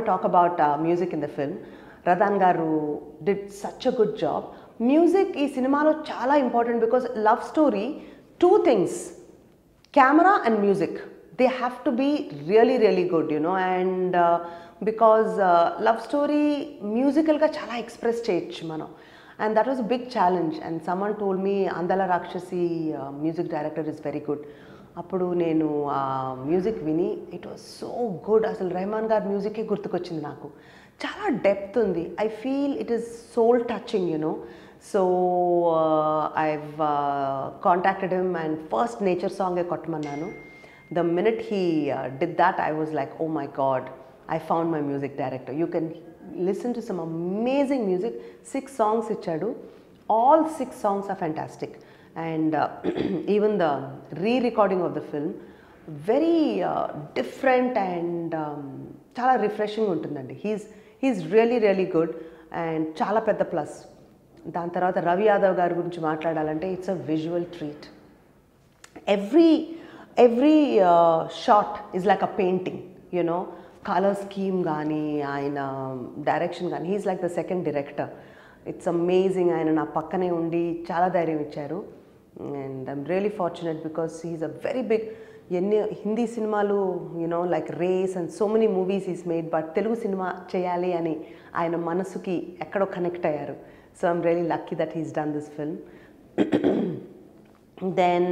talk about uh, music in the film. Radhan Garu did such a good job. Music ఈ సినిమాలో చాలా important because love story two things camera and music they have to be really really good you know and because love story మ్యూజికల్గా చాలా express చేయొచ్చు మనం and that was big challenge and someone told me Andala Rakshasi music director is very good అప్పుడు నేను ఆ music విని it was so good అసలు రెహమాన్ గారి మ్యూజికే గుర్తుకొచ్చింది నాకు చాలా డెప్త్ ఉంది I feel it is soul touching you know so I've contacted him and first nature సాంగే కొట్టమన్నాను the minute he did that I was like oh my god I found my music director you can listen to some amazing music six songs ఇచ్చాడు all six songs are fantastic and even the re recording of the film very different and చాలా refreshing ఉంటుందండి he's he's really really good and చాలా పెద్ద plus దాని తర్వాత రవి యాదవ్ గారి గురించి మాట్లాడాలంటే it's a visual treat every every shot is like a painting you know colour scheme కానీ ఆయన డైరెక్షన్ కానీ he's like the second director it's amazing ఆయన నా పక్కనే ఉండి చాలా ధైర్యం ఇచ్చారు and I'm really fortunate because he's a very big ఎన్ని హిందీ సినిమాలు you know like race and so many movies is made but Telugu సినిమా చేయాలి అని ఆయన మనసుకి ఎక్కడో కనెక్ట్ అయ్యారు so I'm really lucky that he's done this film then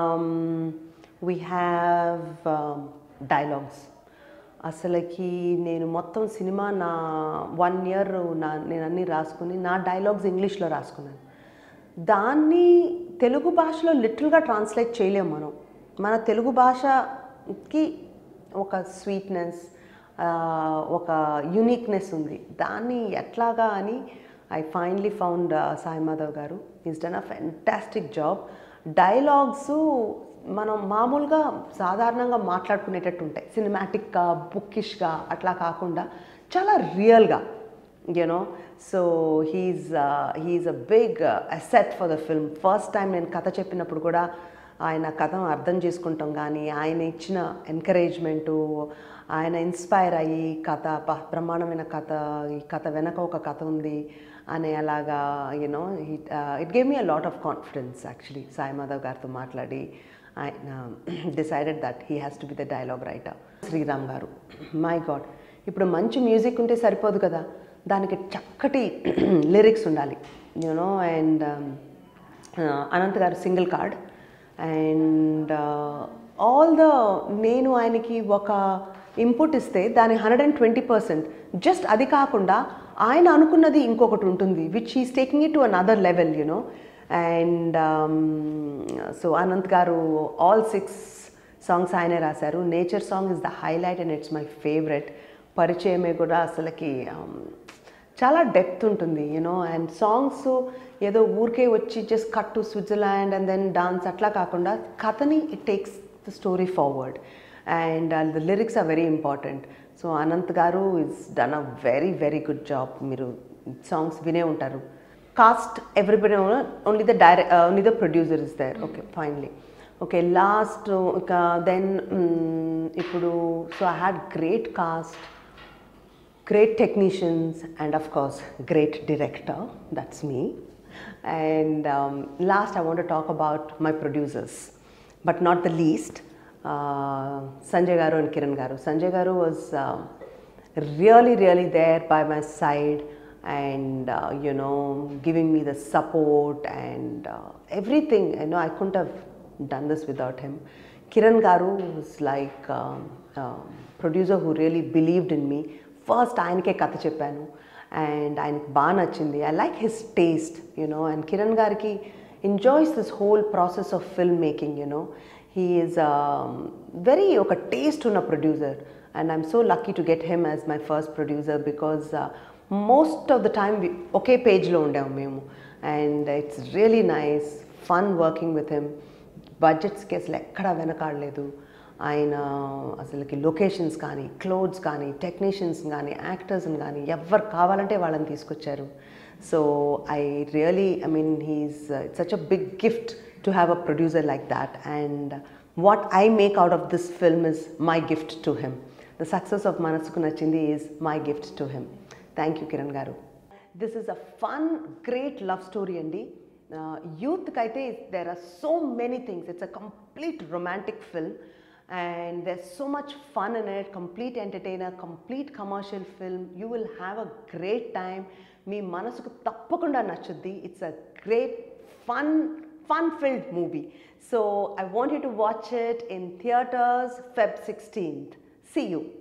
we have dialogues అసలుకి నేను మొత్తం సినిమా నా వన్ ఇయర్ నా నేను అన్నీ రాసుకుని నా డైలాగ్స్ ఇంగ్లీష్లో రాసుకున్నాను దాన్ని తెలుగు భాషలో లిటిల్గా ట్రాన్స్లేట్ చేయలేము మనం మన తెలుగు భాషకి ఒక స్వీట్నెస్ ఒక యూనిక్నెస్ ఉంది దాన్ని ఎట్లాగా అని I finally found Sai Madhav garu is done a fantastic job dialogues మనం మామూలుగా సాధారణంగా మాట్లాడుకునేటట్టు ఉంటాయి సినిమాటిక్గా బుక్కిష్గా అట్లా కాకుండా చాలా రియల్గా you know so he's he's a big asset for the film first time నేను కథ చెప్పినప్పుడు కూడా ఆయన కథను అర్థం చేసుకుంటాం కానీ ఆయన ఇచ్చిన ఎంకరేజ్మెంటు ఆయన ఇన్స్పైర్ అయ్యి కథ బ- బ్రహ్మాండమైన కథ ఈ కథ వెనక ఒక కథ ఉంది అనే అలాగా you know it gave me a lot of confidence actually Sai Madhav గారితో మాట్లాడి ఆయన decided that he has to be the dialogue writer Sriram garu my God ఇప్పుడు మంచి మ్యూజిక్ ఉంటే సరిపోదు కదా దానికి చక్కటి లిరిక్స్ ఉండాలి you know and Anant garu single card and all the నేను ఆయనకి ఒక ఇన్పుట్ ఇస్తే దాని hundred and twenty percent just అది కాకుండా ఆయన అనుకున్నది ఇంకొకటి ఉంటుంది which is taking it to another level you know and so Anant garu all six songs ఆయనే రాశారు nature song is the highlight and it's my favourite పరిచయమే కూడా అసలుకి um, చాలా డెప్త్ ఉంటుంది యూనో అండ్ సాంగ్స్ ఏదో ఊరికే వచ్చి just cut to Switzerland and then dance అట్లా కాకుండా కథని it takes the story forward and the lyrics are very important so Anant garu is done a very very good job మీరు songs వినే ఉంటారు cast everybody only the direct only the producer is there okay finally okay last ఇక then ఇప్పుడు so I had great cast great technicians and of course great director that's me and um, last i want to talk about my producers but not the least uh, sanjay garu and kiran garu sanjay garu was uh, really really there by my side and uh, you know giving me the support and uh, everything you know i couldn't have done this without him kiran garu was like um, um, producer who really believed in me first ఆయనకే కథ చెప్పాను and ఆయనకి బాగా నచ్చింది I like his taste you know and Kiran గారికి enjoys this whole process of film making you know he is very ఒక taste ఉన్న producer and I'm so lucky to get him as my first producer because most of the time ఒకే పేజ్లో ఉండాము మేము and it's really nice fun working with him బడ్జెట్స్కి అసలు ఎక్కడా వెనకాడలేదు ఆయన అసలుకి లొకేషన్స్ కానీ క్లోత్స్ కానీ టెక్నీషియన్స్ కానీ యాక్టర్స్ని కానీ ఎవరు కావాలంటే వాళ్ళని తీసుకొచ్చారు so I really I mean he's it's such a big gift to have a producer like that and what I make out of this film is my gift to him the success of Manasuku Nachindi is my gift to him thank you Kiran garu this is a fun great love story అండి యూత్కి అయితే there are so many things it's a complete romantic film and there's so much fun in it complete entertainer complete commercial film you will have a great time మీ మనసుకు తప్పకుండా నచ్చుద్ది it's a great fun fun filled movie so I want you to watch it in theatres Feb sixteenth see you